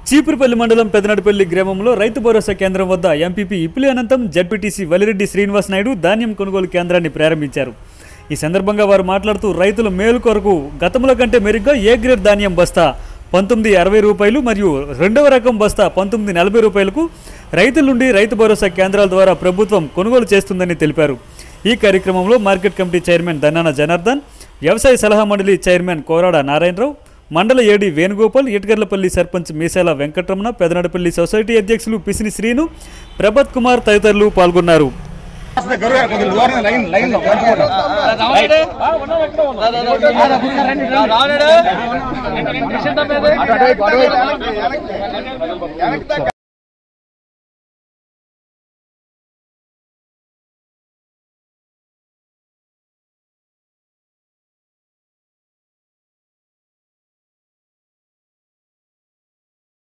చీపురుపల్లి మండలం పెదనడిపల్లి గ్రామంలో రైతు భరోసా కేంద్రం వద్ద ఎంపీపీ ఇప్పులి అనంతం జడ్పీటీసీ వలిరెడ్డి శ్రీనివాస్ నాయుడు ధాన్యం కొనుగోలు కేంద్రాన్ని ప్రారంభించారు ఈ సందర్భంగా వారు మాట్లాడుతూ రైతుల మేలు కొరకు గతంలో కంటే మెరుగ్గా ఏ గ్రేడ్ ధాన్యం బస్తా పంతొమ్మిది అరవై రూపాయలు మరియు రెండవ రకం బస్తా పంతొమ్మిది నలభై రూపాయలకు రైతుల నుండి రైతు భరోసా కేంద్రాల ద్వారా ప్రభుత్వం కొనుగోలు చేస్తుందని తెలిపారు ఈ కార్యక్రమంలో market committee chairman Dannana Janardhan వ్యవసాయ సలహా మండలి చైర్మన్ కోరాడ నారాయణరావు మండల ఏడి వేణుగోపాల్ ఇటుకర్లపల్లి సర్పంచ్ మీసాల వెంకటరమణ పెదనడపల్లి సొసైటీ అధ్యక్షులు పిసిని శ్రీను ప్రభత్ కుమార్ తదితరులు పాల్గొన్నారు లైన్ లైన్ లో రావణుడు